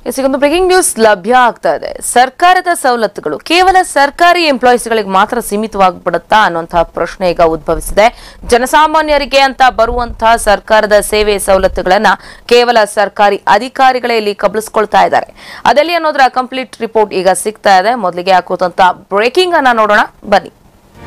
ಒಂದು breaking news ಲಭ್ಯ ಆಗ್ತಾ ಇದೆ ಸರ್ಕಾರದ ಸವಲತ್ತುಗಳು ಕೇವಲ ಸರ್ಕಾರಿ ಎಂಪ್ಲಾಯೀಸ್ಗಳಿಗೆ ಮಾತ್ರ ಸೀಮಿತವಾಗ್ಬಿಡುತ್ತಾ ಅನ್ನುವಂತಹ ಪ್ರಶ್ನೆ ಈಗ ಉದ್ಭವಿಸಿದೆ ಜನಸಾಮಾನ್ಯರಿಗೆ ಅಂತ ಬರುವಂತಹ ಸರ್ಕಾರದ ಸೇವೆ ಸವಲತ್ತುಗಳನ್ನ ಕೇವಲ ಸರ್ಕಾರಿ ಅಧಿಕಾರಿಗಳೇ ಇಲ್ಲಿ ಕಬಳಿಸ್ಕೊಳ್ತಾ ಇದ್ದಾರೆ ಅದೆಲ್ಲಿ ಅನ್ನೋದರ ಕಂಪ್ಲೀಟ್ ರಿಪೋರ್ಟ್ ಈಗ ಸಿಗ್ತಾ ಇದೆ ಮೊದಲಿಗೆ ಹಾಕುವಂತ ಬ್ರೇಕಿಂಗ್ ಅನ್ನ ನೋಡೋಣ ಬನ್ನಿ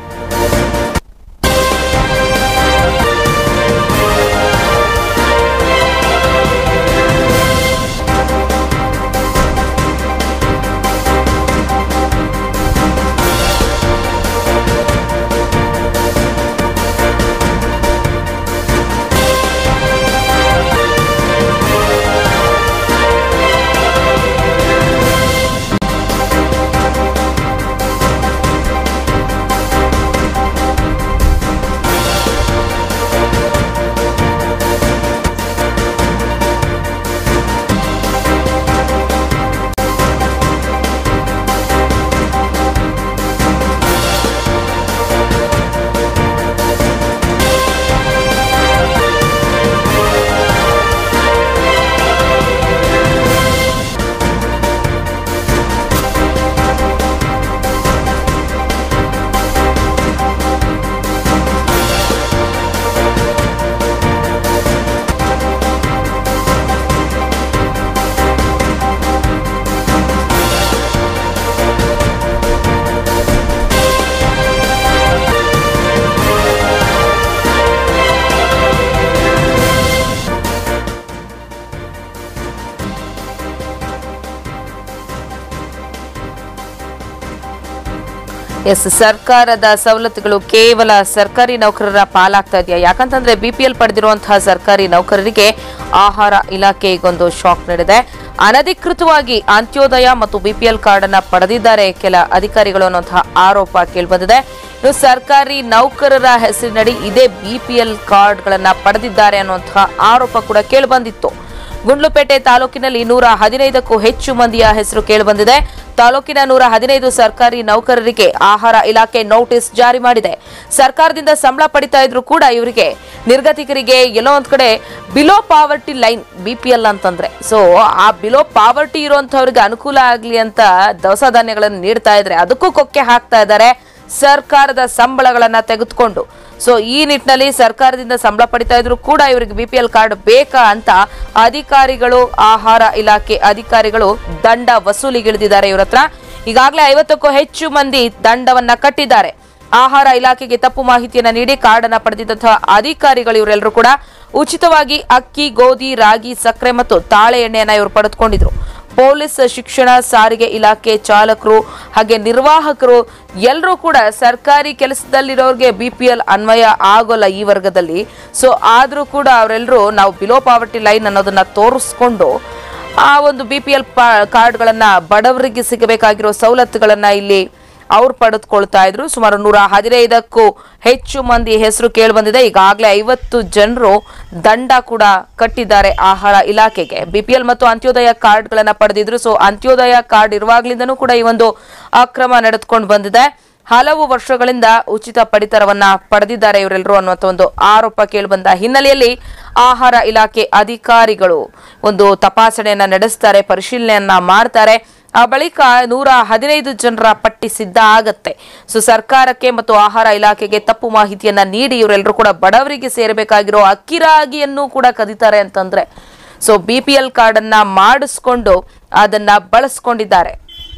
ಎಸ್ ಸರ್ಕಾರದ ಸವಲತ್ತುಗಳು ಕೇವಲ ಸರ್ಕಾರಿ ನೌಕರರ ಪಾಲಾಗ್ತಾ ಇದೆಯಾ ಯಾಕಂತಂದ್ರೆ ಬಿಪಿಎಲ್ ಪಡೆದಿರುವಂತಹ ಸರ್ಕಾರಿ ನೌಕರರಿಗೆ ಆಹಾರ ಇಲಾಖೆ ಈಗೊಂದು ಶಾಕ್ ನೀಡಿದೆ ಅನಧಿಕೃತವಾಗಿ ಅಂತ್ಯೋದಯ ಮತ್ತು ಬಿಪಿಎಲ್ ಕಾರ್ಡ್ ಅನ್ನ ಪಡೆದಿದ್ದಾರೆ ಕೆಲ ಅಧಿಕಾರಿಗಳು ಅನ್ನುವಂತಹ ಆರೋಪ ಕೇಳಿಬಂದಿದೆ ಇನ್ನು ಸರ್ಕಾರಿ ನೌಕರರ ಹೆಸರಿನಡಿ ಇದೇ ಬಿಪಿಎಲ್ ಕಾರ್ಡ್ಗಳನ್ನ ಪಡೆದಿದ್ದಾರೆ ಅನ್ನುವಂತಹ ಆರೋಪ ಕೂಡ ಕೇಳಿಬಂದಿತ್ತು ಗುಂಡ್ಲುಪೇಟೆ ತಾಲೂಕಿನಲ್ಲಿ ನೂರ ಹದಿನೈದಕ್ಕೂ ಹೆಚ್ಚು ಮಂದಿಯ ಹೆಸರು ಕೇಳಿಬಂದಿದೆ ತಾಲೂಕಿನ ನೂರ ಹದಿನೈದು ಸರ್ಕಾರಿ ನೌಕರರಿಗೆ ಆಹಾರ ಇಲಾಖೆ ನೋಟಿಸ್ ಜಾರಿ ಮಾಡಿದೆ ಸರ್ಕಾರದಿಂದ ಸಂಬಳ ಪಡಿತಾ ಇದ್ರು ಕೂಡ ಇವರಿಗೆ ನಿರ್ಗತಿಕರಿಗೆ ಎಲ್ಲೋ ಒಂದ್ ಕಡೆ ಬಿಲೋ ಪಾವರ್ಟಿ ಲೈನ್ ಬಿಪಿಎಲ್ ಅಂತಂದ್ರೆ ಸೊ ಆ ಬಿಲೋ ಪಾವರ್ಟಿ ಇರುವಂತವ್ರಿಗೆ ಅನುಕೂಲ ಆಗ್ಲಿ ಅಂತ ದವಸ ಧಾನ್ಯಗಳನ್ನು ನೀಡ್ತಾ ಇದ್ರೆ ಅದಕ್ಕೂ ಕೊಕ್ಕೆ ಹಾಕ್ತಾ ಇದ್ದಾರೆ ಸರ್ಕಾರದ ಸಂಬಳಗಳನ್ನ ತೆಗೆದುಕೊಂಡು ಸೊ ಈ ನಿಟ್ಟಿನಲ್ಲಿ ಸರ್ಕಾರದಿಂದ ಸಂಬಳ ಪಡಿತಾ ಇದ್ರು ಕೂಡ ಇವರಿಗೆ ಬಿಪಿಎಲ್ ಕಾರ್ಡ್ ಬೇಕಾ ಅಂತ ಅಧಿಕಾರಿಗಳು ಆಹಾರ ಇಲಾಖೆ ಅಧಿಕಾರಿಗಳು ದಂಡ ವಸೂಲಿಗಿಳಿದಿದ್ದಾರೆ ಇವ್ರ ಹತ್ರ ಈಗಾಗಲೇ ಐವತ್ತಕ್ಕೂ ಹೆಚ್ಚು ಮಂದಿ ದಂಡವನ್ನ ಕಟ್ಟಿದ್ದಾರೆ ಆಹಾರ ಇಲಾಖೆಗೆ ತಪ್ಪು ಮಾಹಿತಿಯನ್ನ ನೀಡಿ ಕಾರ್ಡ್ ಅನ್ನ ಪಡೆದಿದ್ದಂತಹ ಅಧಿಕಾರಿಗಳು ಇವರೆಲ್ಲರೂ ಕೂಡ ಉಚಿತವಾಗಿ ಅಕ್ಕಿ ಗೋಧಿ ರಾಗಿ ಸಕ್ಕರೆ ಮತ್ತು ತಾಳೆ ಎಣ್ಣೆಯನ್ನ ಇವರು ಪಡೆದುಕೊಂಡಿದ್ರು ಪೊಲೀಸ್ ಶಿಕ್ಷಣ ಸಾರಿಗೆ ಇಲಾಖೆ ಚಾಲಕರು ಹಾಗೆ ನಿರ್ವಾಹಕರು ಎಲ್ಲರೂ ಕೂಡ ಸರ್ಕಾರಿ ಕೆಲಸದಲ್ಲಿರೋರಿಗೆ ಬಿ ಪಿ ಎಲ್ ಅನ್ವಯ ಆಗೋಲ್ಲ ಈ ವರ್ಗದಲ್ಲಿ ಸೊ ಆದರೂ ಕೂಡ ಅವರೆಲ್ಲರೂ ನಾವು ಬಿಲೋ ಪಾವರ್ಟಿ ಲೈನ್ ಅನ್ನೋದನ್ನ ತೋರಿಸ್ಕೊಂಡು ಆ ಒಂದು ಬಿ ಪಿ ಎಲ್ ಕಾರ್ಡ್ಗಳನ್ನ ಬಡವರಿಗೆ ಸಿಗಬೇಕಾಗಿರೋ ಸವಲತ್ತುಗಳನ್ನ ಇಲ್ಲಿ ಅವ್ರು ಪಡೆದುಕೊಳ್ತಾ ಇದ್ರು ಸುಮಾರು ನೂರ ಹದಿನೈದಕ್ಕೂ ಹೆಚ್ಚು ಮಂದಿ ಹೆಸರು ಕೇಳಿಬಂದಿದೆ ಈಗಾಗಲೇ ಐವತ್ತು ಜನರು ದಂಡ ಕೂಡ ಕಟ್ಟಿದ್ದಾರೆ ಆಹಾರ ಇಲಾಖೆಗೆ ಬಿಪಿಎಲ್ ಮತ್ತು ಅಂತ್ಯೋದಯ ಕಾರ್ಡ್ಗಳನ್ನ ಪಡೆದಿದ್ರು ಸೊ ಅಂತ್ಯೋದಯ ಕಾರ್ಡ್ ಇರುವಾಗ್ಲಿಂದನೂ ಕೂಡ ಈ ಒಂದು ಅಕ್ರಮ ನಡೆದುಕೊಂಡು ಬಂದಿದೆ ಹಲವು ವರ್ಷಗಳಿಂದ ಉಚಿತ ಪಡಿತರವನ್ನ ಪಡೆದಿದ್ದಾರೆ ಇವರೆಲ್ಲರೂ ಅನ್ನುವಂಥ ಒಂದು ಆರೋಪ ಕೇಳಿಬಂದ ಹಿನ್ನೆಲೆಯಲ್ಲಿ ಆಹಾರ ಇಲಾಖೆ ಅಧಿಕಾರಿಗಳು ಒಂದು ತಪಾಸಣೆಯನ್ನ ನಡೆಸ್ತಾರೆ ಪರಿಶೀಲನೆಯನ್ನ ಮಾಡ್ತಾರೆ ಆ ಬಳಿಕ ನೂರ ಹದಿನೈದು ಜನರ ಪಟ್ಟಿ ಸಿದ್ಧ ಆಗತ್ತೆ ಸೊ ಸರ್ಕಾರಕ್ಕೆ ಮತ್ತು ಆಹಾರ ಇಲಾಖೆಗೆ ತಪ್ಪು ಮಾಹಿತಿಯನ್ನ ನೀಡಿ ಇವರೆಲ್ಲರೂ ಕೂಡ ಬಡವರಿಗೆ ಸೇರಬೇಕಾಗಿರೋ ಅಕ್ಕಿ ರಾಗಿಯನ್ನು ಕೂಡ ಕದೀತಾರೆ ಅಂತಂದ್ರೆ so B P L card ಅನ್ನ ಮಾಡಿಸ್ಕೊಂಡು ಅದನ್ನ ಬಳಸ್ಕೊಂಡಿದ್ದಾರೆ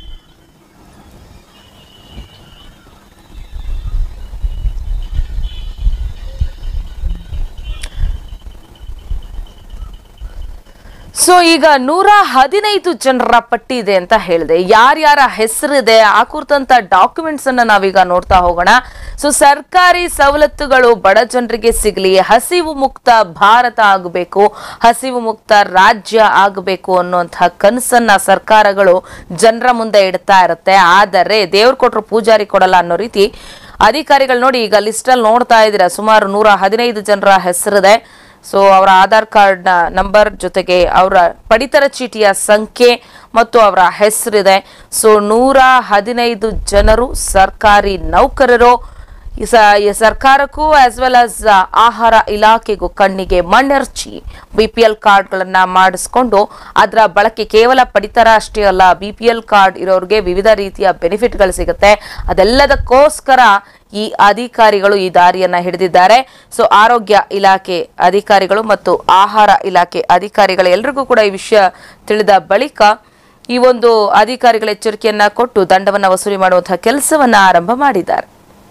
ಸೊ ಈಗ ನೂರ ಹದಿನೈದು ಜನರ ಪಟ್ಟಿ ಇದೆ ಅಂತ ಹೇಳಿದೆ ಯಾರ್ಯಾರ ಹೆಸರಿದೆ ಆ ಕುರಿತಂತ ಡಾಕ್ಯುಮೆಂಟ್ಸ್ ಅನ್ನ ನಾವೀಗ ನೋಡ್ತಾ ಹೋಗೋಣ ಸೊ ಸರ್ಕಾರಿ ಸವಲತ್ತುಗಳು ಬಡ ಜನರಿಗೆ ಸಿಗಲಿ ಹಸಿವು ಮುಕ್ತ ಭಾರತ ಆಗಬೇಕು ಹಸಿವು ಮುಕ್ತ ರಾಜ್ಯ ಆಗಬೇಕು ಅನ್ನುವಂತಹ ಕನಸನ್ನ ಸರ್ಕಾರಗಳು ಜನರ ಮುಂದೆ ಇಡ್ತಾ ಇರುತ್ತೆ ಆದರೆ ದೇವ್ರು ಕೊಟ್ರು ಪೂಜಾರಿ ಕೊಡಲ್ಲ ಅನ್ನೋ ರೀತಿ ಅಧಿಕಾರಿಗಳು ನೋಡಿ ಈಗ ಲಿಸ್ಟಲ್ಲಿ ನೋಡ್ತಾ ಇದ್ದೀರಾ ಸುಮಾರು ನೂರ ಹದಿನೈದು ಜನರ ಹೆಸರಿದೆ ಸೊ ಅವರ ಆಧಾರ್ ಕಾರ್ಡ್ನ ನಂಬರ್ ಜೊತೆಗೆ ಅವರ ಪಡಿತರ ಚೀಟಿಯ ಸಂಖ್ಯೆ ಮತ್ತು ಅವರ ಹೆಸರಿದೆ ಸೊ ನೂರ ಹದಿನೈದು ಜನರು ಸರ್ಕಾರಿ ನೌಕರರು ಈ ಸ- ಈ ಸರ್ಕಾರಕ್ಕೂ ಆಸ್ ವೆಲ್ ಆಸ್ ಆಹಾರ ಇಲಾಖೆಗೂ ಕಣ್ಣಿಗೆ ಮಣ್ಣೆರ್ಚಿ ಬಿ ಪಿ ಎಲ್ ಕಾರ್ಡ್ಗಳನ್ನ ಮಾಡಿಸ್ಕೊಂಡು ಅದರ ಬಳಕೆ ಕೇವಲ ಪಡಿತರ ಅಷ್ಟೇ ಅಲ್ಲ ಬಿ ಪಿ ಎಲ್ ಕಾರ್ಡ್ ಇರೋರಿಗೆ ವಿವಿಧ ರೀತಿಯ ಬೆನಿಫಿಟ್ಗಳು ಸಿಗುತ್ತೆ ಅದೆಲ್ಲದಕ್ಕೋಸ್ಕರ ಈ ಅಧಿಕಾರಿಗಳು ಈ ದಾರಿಯನ್ನ ಹಿಡಿದಿದ್ದಾರೆ ಸೊ ಆರೋಗ್ಯ ಇಲಾಖೆ ಅಧಿಕಾರಿಗಳು ಮತ್ತು ಆಹಾರ ಇಲಾಖೆ ಅಧಿಕಾರಿಗಳು ಎಲ್ರಿಗೂ ಕೂಡ ಈ ವಿಷಯ ತಿಳಿದ ಬಳಿಕ ಈ ಒಂದು ಅಧಿಕಾರಿಗಳ ಎಚ್ಚರಿಕೆಯನ್ನ ಕೊಟ್ಟು ದಂಡವನ್ನ ವಸೂಲಿ ಮಾಡುವಂತಹ ಕೆಲಸವನ್ನ ಆರಂಭ ಮಾಡಿದ್ದಾರೆ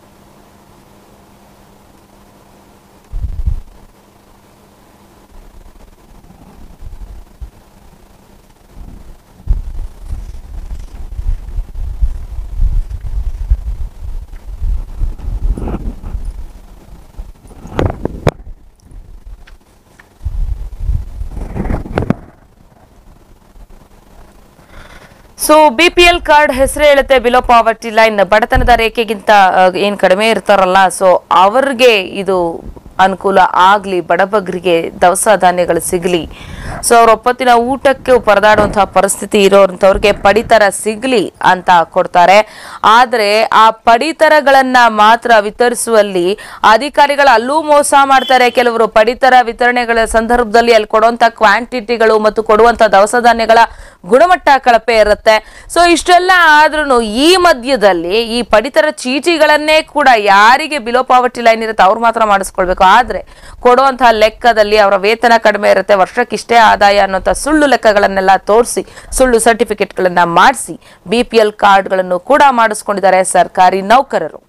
so B P L card ಹೆಸರು ಹೇಳುತ್ತೆ ಬಿಲೋ ಪಾವರ್ಟಿ ಲೈನ್ ಬಡತನದ ರೇಖೆಗಿಂತ ಆ, ಏನ್ ಕಡಿಮೆ ಇರ್ತಾರಲ್ಲ ಸೊ ಅವ್ರಿಗೆ ಇದು ಅನುಕೂಲ ಆಗ್ಲಿ ಬಡಬಗ್ರಿಗೆ ದವಸ ಧಾನ್ಯಗಳು ಸಿಗ್ಲಿ ಸೊ ಅವ್ರ ಒಪ್ಪತ್ತಿನ ಊಟಕ್ಕೆ ಪರದಾಡುವಂತಹ ಪರಿಸ್ಥಿತಿ ಇರೋಂಥವ್ರಿಗೆ ಪಡಿತರ ಸಿಗ್ಲಿ ಅಂತ ಕೊಡ್ತಾರೆ ಆದ್ರೆ ಆ ಪಡಿತರಗಳನ್ನ ಮಾತ್ರ ವಿತರಿಸುವಲ್ಲಿ ಅಧಿಕಾರಿಗಳು ಅಲ್ಲೂ ಮೋಸ ಮಾಡ್ತಾರೆ ಕೆಲವರು ಪಡಿತರ ವಿತರಣೆಗಳ ಸಂದರ್ಭದಲ್ಲಿ ಅಲ್ಲಿ ಕೊಡುವಂತ ಕ್ವಾಂಟಿಟಿಗಳು ಮತ್ತು ಕೊಡುವಂತ ದವಸ ಧಾನ್ಯಗಳ ಗುಣಮಟ್ಟ ಕಳಪೆ ಇರುತ್ತೆ ಸೊ ಇಷ್ಟೆಲ್ಲ ಆದ್ರೂ ಈ ಮಧ್ಯದಲ್ಲಿ ಈ ಪಡಿತರ ಚೀಟಿಗಳನ್ನೇ ಕೂಡ ಯಾರಿಗೆ ಬಿಲೋ ಪಾವರ್ಟಿ ಲೈನ್ ಇರುತ್ತೆ ಅವ್ರು ಮಾತ್ರ ಮಾಡಿಸ್ಕೊಳ್ಬೇಕು ಆದ್ರೆ ಕೊಡುವಂತಹ ಲೆಕ್ಕದಲ್ಲಿ ಅವರ ವೇತನ ಕಡಿಮೆ ಇರುತ್ತೆ ವರ್ಷಕ್ಕಿಷ್ಟೇ ಆದಾಯ ಅನ್ನೋಂಥ ಸುಳ್ಳು ಲೆಕ್ಕಗಳನ್ನೆಲ್ಲ ತೋರಿಸಿ ಸುಳ್ಳು ಸರ್ಟಿಫಿಕೇಟ್ಗಳನ್ನ ಮಾಡಿಸಿ ಬಿ ಪಿ ಎಲ್ ಕಾರ್ಡ್ಗಳನ್ನು ಕೂಡ ಮಾಡಿಸ್ಕೊಂಡಿದ್ದಾರೆ ಸರ್ಕಾರಿ ನೌಕರರು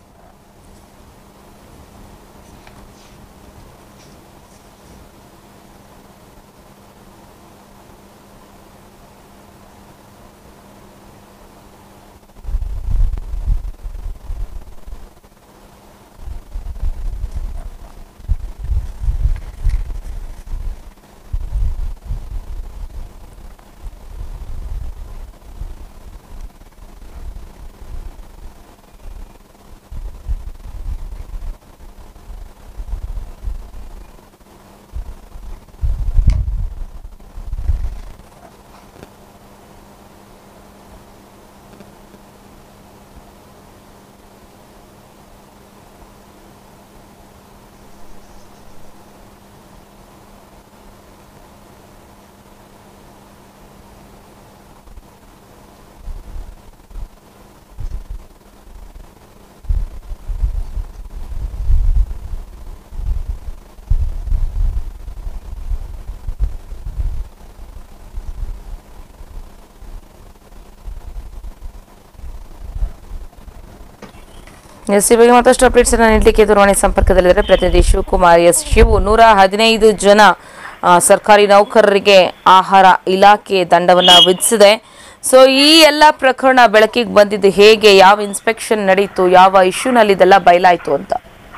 ಎಸ್ ಈ ಬಗ್ಗೆ ಮತ್ತಷ್ಟು ಅಪ್ಡೇಟ್ಸ್ ಅನ್ನ ನೀಡಲಿಕ್ಕೆ ದೂರವಾಣಿ ಸಂಪರ್ಕದಲ್ಲಿದ್ದಾರೆ ಪ್ರತಿನಿಧಿ ಶಿವಕುಮಾರ್ ಎಸ್ ಶಿವು ನೂರ ಹದಿನೈದು ಜನ ಆ, ಸರ್ಕಾರಿ ನೌಕರರಿಗೆ ಆಹಾರ ಇಲಾಖೆ ದಂಡವನ್ನ ವಿಧಿಸಿದೆ ಸೊ ಈ ಎಲ್ಲ ಪ್ರಕರಣ ಬೆಳಕಿಗೆ ಬಂದಿದ್ದು ಹೇಗೆ ಯಾವ ಇನ್ಸ್ಪೆಕ್ಷನ್ ನಡೀತು ಯಾವ ಇಶ್ಯೂನಲ್ಲಿ ಇದೆಲ್ಲ ಬಯಲಾಯ್ತು ಅಂತ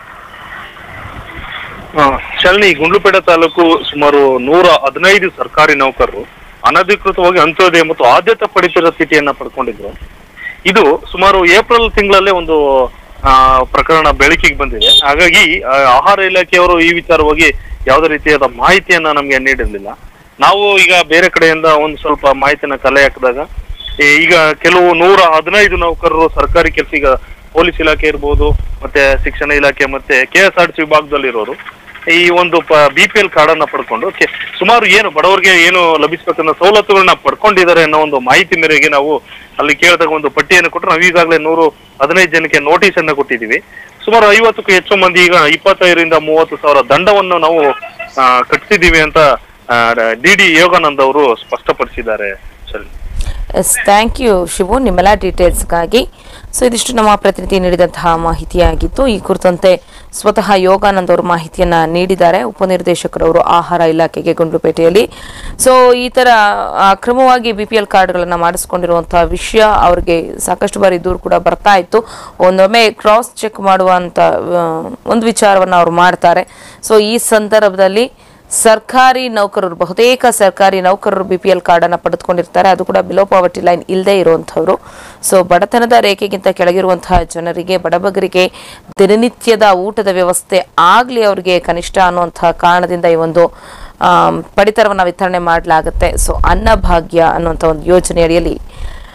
ಆ, ಶಾಲಿನಿ ಗುಂಡ್ಲುಪೇಟೆ ತಾಲೂಕು ಸುಮಾರು ನೂರ ಹದಿನೈದು ಸರ್ಕಾರಿ ನೌಕರರು ಅನಧಿಕೃತವಾಗಿ ಅಂತ್ಯೋದಯ ಮತ್ತು ಆದ್ಯತೆ ಪಡಿತರ ಸ್ಥಿತಿಯನ್ನ ಪಡ್ಕೊಂಡಿದ್ರು ಇದು ಸುಮಾರು ಏಪ್ರಿಲ್ ತಿಂಗಳಲ್ಲೇ ಒಂದು ಆ, ಪ್ರಕರಣ ಬೆಳಕಿಗೆ ಬಂದಿದೆ ಹಾಗಾಗಿ ಆ, ಆಹಾರ ಇಲಾಖೆಯವರು ಈ ವಿಚಾರವಾಗಿ ಯಾವುದೇ ರೀತಿಯಾದ ಮಾಹಿತಿಯನ್ನ ನಮ್ಗೆ ನೀಡಿರಲಿಲ್ಲ ನಾವು ಈಗ ಬೇರೆ ಕಡೆಯಿಂದ ಒಂದು ಸ್ವಲ್ಪ ಮಾಹಿತಿನ ಕಲೆ ಹಾಕಿದಾಗ ಈ ಈಗ ಕೆಲವು ನೂರ ಹದಿನೈದು ನೌಕರರು ಸರ್ಕಾರಿ ಕೆಲಸ ಈಗ ಪೊಲೀಸ್ ಇಲಾಖೆ ಇರ್ಬೋದು ಮತ್ತೆ ಶಿಕ್ಷಣ ಇಲಾಖೆ ಮತ್ತೆ ಕೆ ಎಸ್ ಆರ್ ಟಿ ವಿಭಾಗದಲ್ಲಿ ಇರೋರು ಈ ಒಂದು ಬಿ ಪಿ ಎಲ್ ಕಾರ್ಡ್ ಅನ್ನ ಪಡ್ಕೊಂಡು ಕೆ- ಸುಮಾರು ಏನು ಬಡವರಿಗೆ ಏನು ಲಭಿಸಬೇಕನ್ನೋ ಸವಲತ್ತುಗಳನ್ನ ಪಡ್ಕೊಂಡಿದ್ದಾರೆ ಅನ್ನೋ ಒಂದು ಮಾಹಿತಿ ಮೇರೆಗೆ ನಾವು ಅಲ್ಲಿ ಕೇಳಿದಾಗ ಒಂದು ಪಟ್ಟಿಯನ್ನು ಕೊಟ್ಟರೆ ನಾವು ಈಗಾಗಲೇ ನೂರು ಹದಿನೈದು ಜನಕ್ಕೆ ನೋಟಿಸ್ ಅನ್ನ ಕೊಟ್ಟಿದ್ದೀವಿ ಸುಮಾರು ಐವತ್ತಕ್ಕೂ ಹೆಚ್ಚು ಮಂದಿ ಈಗ ಇಪ್ಪತ್ತೈದರಿಂದ ಮೂವತ್ತು ಸಾವಿರ ದಂಡವನ್ನು ನಾವು ಆ, ಕಟ್ಟಿಸಿದ್ದೀವಿ ಅಂತ ಡಿ ಡಿ ಯೋಗಾನಂದ್ ಅವರು ಸ್ಪಷ್ಟಪಡಿಸಿದ್ದಾರೆ ಸರಿ ಎಸ್ ಥ್ಯಾಂಕ್ ಯು ಶಿವು ನಿಮ್ಮೆಲ್ಲ ಡೀಟೇಲ್ಸ್ಗಾಗಿ ಸೊ ಇದಿಷ್ಟು ನಮ್ಮ ಪ್ರತಿನಿಧಿ ನೀಡಿದಂತಹ ಮಾಹಿತಿಯಾಗಿತ್ತು ಈ ಕುರಿತಂತೆ ಸ್ವತಃ ಯೋಗಾನಂದ್ ಅವರು ಮಾಹಿತಿಯನ್ನ ನೀಡಿದ್ದಾರೆ ಉಪನಿರ್ದೇಶಕರವರು ಆಹಾರ ಇಲಾಖೆಗೆ ಗುಂಡ್ಲುಪೇಟೆಯಲ್ಲಿ ಸೊ ಈ ತರ ಅಕ್ರಮವಾಗಿ ಬಿ ಪಿ ಎಲ್ ಕಾರ್ಡ್ಗಳನ್ನು ಮಾಡಿಸ್ಕೊಂಡಿರುವಂತಹ ವಿಷಯ ಅವ್ರಿಗೆ ಸಾಕಷ್ಟು ಬಾರಿ ದೂರು ಕೂಡ ಬರ್ತಾ ಇತ್ತು ಒಂದೊಮ್ಮೆ ಕ್ರಾಸ್ ಚೆಕ್ ಮಾಡುವಂತ ಆ, ಒಂದು ವಿಚಾರವನ್ನು ಅವ್ರು ಮಾಡ್ತಾರೆ ಸೊ ಈ ಸಂದರ್ಭದಲ್ಲಿ ಸರ್ಕಾರಿ ನೌಕರರು ಬಹುತೇಕ ಸರ್ಕಾರಿ ನೌಕರರು ಬಿ ಪಿ ಎಲ್ ಕಾರ್ಡನ್ನು ಪಡೆದುಕೊಂಡಿರ್ತಾರೆ ಅದು ಕೂಡ ಬಿಲೋ ಪಾವರ್ಟಿ ಲೈನ್ ಇಲ್ಲದೆ ಇರುವಂಥವ್ರು ಸೊ ಬಡತನದ ರೇಖೆಗಿಂತ ಕೆಳಗಿರುವಂತಹ ಜನರಿಗೆ ಬಡಬಗರಿಗೆ ದಿನನಿತ್ಯದ ಊಟದ ವ್ಯವಸ್ಥೆ ಆಗಲಿ ಅವರಿಗೆ ಕನಿಷ್ಠ ಅನ್ನುವಂತಹ ಕಾರಣದಿಂದ ಈ ಒಂದು ಆಮ್, ಪಡಿತರವನ್ನು ವಿತರಣೆ ಮಾಡಲಾಗುತ್ತೆ ಸೊ ಅನ್ನಭಾಗ್ಯ ಅನ್ನುವಂಥ ಒಂದು ಯೋಜನೆ ಅಡಿಯಲ್ಲಿ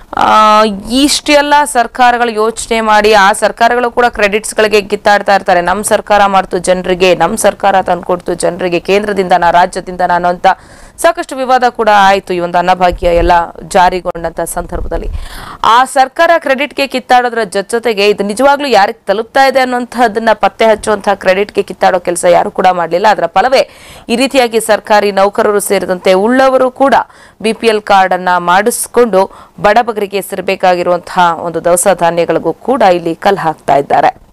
ಆ, ಇಷ್ಟೆಲ್ಲ ಸರ್ಕಾರಗಳು ಯೋಚನೆ ಮಾಡಿ ಆ ಸರ್ಕಾರಗಳು ಕೂಡ ಕ್ರೆಡಿಟ್ಸ್ಗಳಿಗೆ ಕಿತ್ತಾಡ್ತಾ ಇರ್ತಾರೆ ನಮ್ಮ ಸರ್ಕಾರ ಮಾಡ್ತು ಜನರಿಗೆ ನಮ್ಮ ಸರ್ಕಾರ ತಂದ್ಕೊಡ್ತು ಜನರಿಗೆ ಕೇಂದ್ರದಿಂದನಾ ರಾಜ್ಯದಿಂದನಾ ಅನ್ನೋಂಥ ಸಾಕಷ್ಟು ವಿವಾದ ಕೂಡ ಆಯಿತು ಈ ಒಂದು ಅನ್ನಭಾಗ್ಯ ಎಲ್ಲ ಜಾರಿಗೊಂಡಂತ ಸಂದರ್ಭದಲ್ಲಿ ಆ ಸರ್ಕಾರ ಕ್ರೆಡಿಟ್ಗೆ ಕಿತ್ತಾಡೋದ್ರ ಜೊತೆ ಜೊತೆಗೆ ಇದು ನಿಜವಾಗ್ಲೂ ಯಾರಿಗೆ ತಲುಪ್ತಾ ಇದೆ ಅನ್ನೋಂಥದ್ದನ್ನ ಪತ್ತೆ ಹಚ್ಚುವಂತಹ ಕ್ರೆಡಿಟ್ಗೆ ಕಿತ್ತಾಡೋ ಕೆಲಸ ಯಾರು ಕೂಡ ಮಾಡಲಿಲ್ಲ ಅದರ ಫಲವೇ ಈ ರೀತಿಯಾಗಿ ಸರ್ಕಾರಿ ನೌಕರರು ಸೇರಿದಂತೆ ಉಳ್ಳವರು ಕೂಡ ಬಿ ಪಿ ಎಲ್ ಕಾರ್ಡ್ ಅನ್ನ ಮಾಡಿಸ್ಕೊಂಡು ಬಡಬಗರಿಗೆ ಸಿರಬೇಕಾಗಿರುವಂತಹ ಒಂದು ದವಸ ಧಾನ್ಯಗಳಿಗೂ ಕೂಡ ಇಲ್ಲಿ ಕಲ್ ಹಾಕ್ತಾ ಇದ್ದಾರೆ